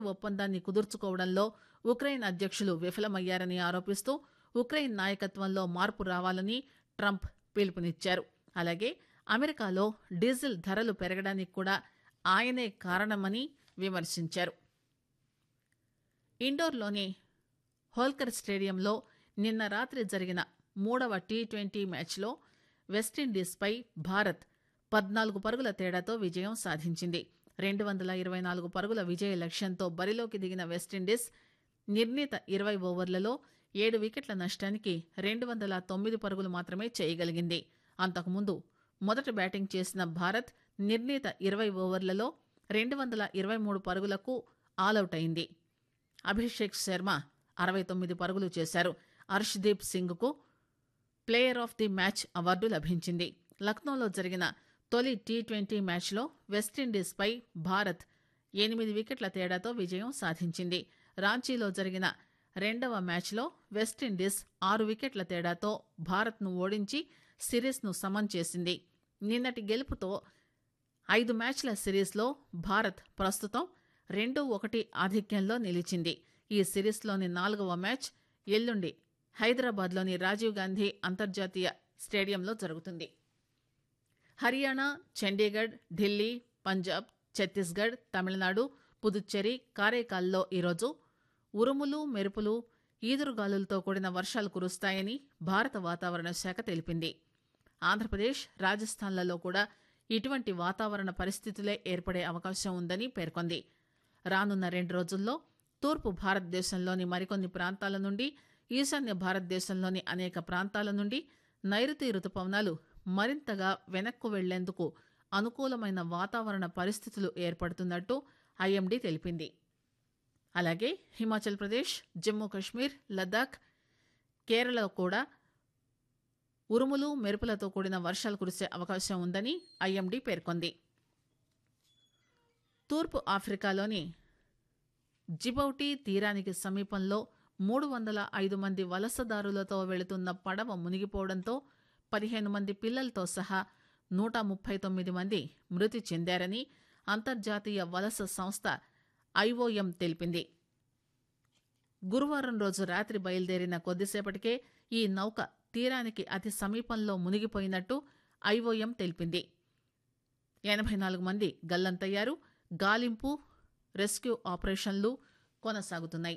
ఒప్పందాన్ని కుదుర్చుకోవడంలో ఉక్రెయిన్ అధ్యక్షులు విఫలమయ్యారని ఆరోపిస్తూ ఉక్రెయిన్ నాయకత్వంలో మార్పు రావాలని ట్రంప్ పిలుపునిచ్చారు అలాగే అమెరికాలో డీజిల్ ధరలు పెరగడానికి కూడా ఆయనే కారణమని విమర్శించారు ఇండోర్లోని హోల్కర్ స్టేడియంలో నిన్న రాత్రి జరిగిన మూడవ టీ ట్వంటీ మ్యాచ్లో వెస్టిండీస్పై భారత్ పద్నాలుగు పరుగుల తేడాతో విజయం సాధించింది రెండు వందల ఇరవై నాలుగు పరుగుల విజయ లక్ష్యంతో బరిలోకి దిగిన వెస్టిండీస్ నిర్ణీత ఇరవై ఓవర్లలో ఏడు వికెట్ల నష్టానికి రెండు వందల తొమ్మిది పరుగులు మాత్రమే చేయగలిగింది అంతకుముందు మొదట బ్యాటింగ్ చేసిన భారత్ నిర్ణీత ఇరవై ఓవర్లలో రెండు వందల ఇరవై మూడు పరుగులకు ఆలౌట్ అయింది అభిషేక్ శర్మ అరవై తొమ్మిది పరుగులు చేశారు హర్ష్దీప్ సింగ్కు player of the match award లభించింది లక్నోలో జరిగిన తొలి టీ ట్వంటీ మ్యాచ్లో వెస్టిండీస్పై భారత్ ఎనిమిది వికెట్ల తేడాతో విజయం సాధించింది రాంచీలో జరిగిన రెండవ మ్యాచ్లో వెస్టిండీస్ ఆరు వికెట్ల తేడాతో భారత్ను ఓడించి సిరీస్ను సమన్ చేసింది నిన్నటి గెలుపుతో ఐదు మ్యాచ్ల సిరీస్లో భారత్ ప్రస్తుతం రెండు ఒకటి ఆధిక్యంలో నిలిచింది ఈ సిరీస్లోని నాలుగవ మ్యాచ్ ఎల్లుండి హైదరాబాద్లోని రాజీవ్ గాంధీ అంతర్జాతీయ స్టేడియంలో జరుగుతుంది హర్యానా చండీగఢ్ ఢిల్లీ పంజాబ్ ఛత్తీస్గఢ్ తమిళనాడు పుదుచ్చేరి కారైకాల్లో ఈరోజు ఉరుములు మెరుపులు ఈదురుగాలులతో కూడిన వర్షాలు కురుస్తాయని భారత వాతావరణ శాఖ తెలిపింది ఆంధ్రప్రదేశ్ రాజస్థాన్లలో కూడా ఇటువంటి వాతావరణ పరిస్థితులే ఏర్పడే అవకాశం ఉందని పేర్కొంది రానున్న రెండు రోజుల్లో తూర్పు భారతదేశంలోని మరికొన్ని ప్రాంతాల నుండి ఈశాన్య భారతదేశంలోని అనేక ప్రాంతాల నుండి నైరుతి రుతుపవనాలు మరింతగా వెనక్కు వెళ్లేందుకు అనుకూలమైన వాతావరణ పరిస్థితులు ఏర్పడుతున్నట్టు ఐఎండీ తెలిపింది అలాగే హిమాచల్ ప్రదేశ్ జమ్మూ కశ్మీర్ లద్దాఖ్ కేరళలో కూడా ఉరుములు మెరుపులతో కూడిన వర్షాలు కురిసే అవకాశం ఉందని ఐఎండీ పేర్కొంది తూర్పు ఆఫ్రికాలోని జిబౌటి తీరానికి సమీపంలో మూడు వందల ఐదు మంది వలసదారులతో వెళుతున్న పడవ మునిగిపోవడంతో పదిహేను మంది పిల్లలతో సహా నూట ముప్పై తొమ్మిది మంది మృతి చెందారని అంతర్జాతీయ వలస సంస్థ ఐఓఎం తెలిపింది గురువారం రోజు రాత్రి బయలుదేరిన కొద్దిసేపటికే ఈ నౌక తీరానికి అతి సమీపంలో మునిగిపోయినట్టు ఐఓఎం తెలిపింది ఎనభై నాలుగు మంది గల్లంతయ్యారు గాలింపు రెస్క్యూ ఆపరేషన్లు కొనసాగుతున్నాయి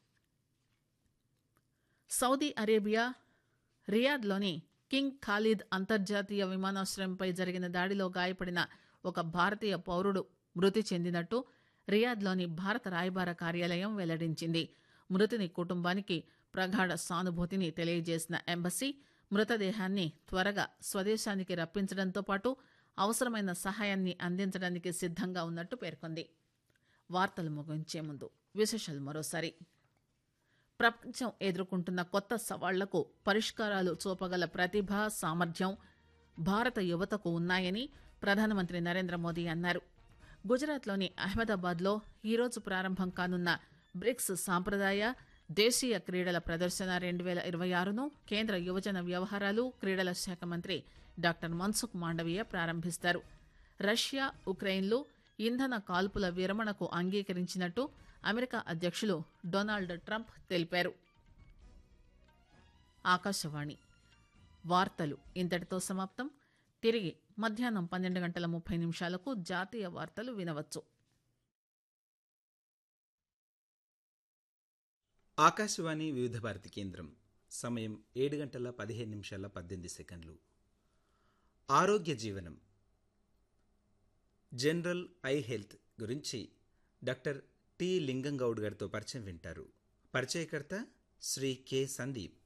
సౌదీ అరేబియా రియాద్లోని కింగ్ ఖాలిద్ అంతర్జాతీయ విమానాశ్రయంపై జరిగిన దాడిలో గాయపడిన ఒక భారతీయ పౌరుడు మృతి చెందినట్టు రియాద్లోని భారత రాయబార కార్యాలయం వెల్లడించింది మృతుని కుటుంబానికి ప్రగాఢ సానుభూతిని తెలియజేసిన ఎంబసీ మృతదేహాన్ని త్వరగా స్వదేశానికి రప్పించడంతో పాటు అవసరమైన సహాయాన్ని అందించడానికి సిద్ధంగా ఉన్నట్టు పేర్కొంది వార్తలు ముగించే ముందు విశేషాలు మరోసారి ప్రపంచం ఎదుర్కొంటున్న కొత్త సవాళ్లకు పరిష్కారాలు చూపగల ప్రతిభ సామర్థ్యం భారత యువతకు ఉన్నాయని ప్రధానమంత్రి నరేంద్ర మోదీ అన్నారు గుజరాత్లోని అహ్మదాబాద్లో ఈరోజు ప్రారంభం కానున్న బ్రిక్స్ సాంప్రదాయ దేశీయ క్రీడల ప్రదర్శన రెండు వేల ఇరవై ఆరును కేంద్ర యువజన వ్యవహారాలు క్రీడల శాఖ మంత్రి డాక్టర్ మన్సుఖ్ మాండవీయ ప్రారంభిస్తారు రష్యా ఉక్రెయిన్లు ఇంధన కాల్పుల విరమణకు అంగీకరించినట్టు అమెరికా అధ్యక్షులు డొనాల్డ్ ట్రంప్ తెలిపారు ఆకాశవాణి వార్తలు ఇంతటితో సమాప్తం తిరిగి మధ్యాహ్నం పన్నెండు గంటల ముప్పై నిమిషాలకు జాతీయ వార్తలు వినవచ్చు ఆకాశవాణి వివిధ భారతి కేంద్రం సమయం ఏడు గంటల పదిహేను నిమిషాల పద్దెనిమిది సెకండ్లు ఆరోగ్య జీవనం జనరల్ ఐ హెల్త్ గురించి డాక్టర్ టి లింగంగౌడ్ గారితో పరిచయం వింటారు పరిచయకర్త శ్రీ కె సందీప్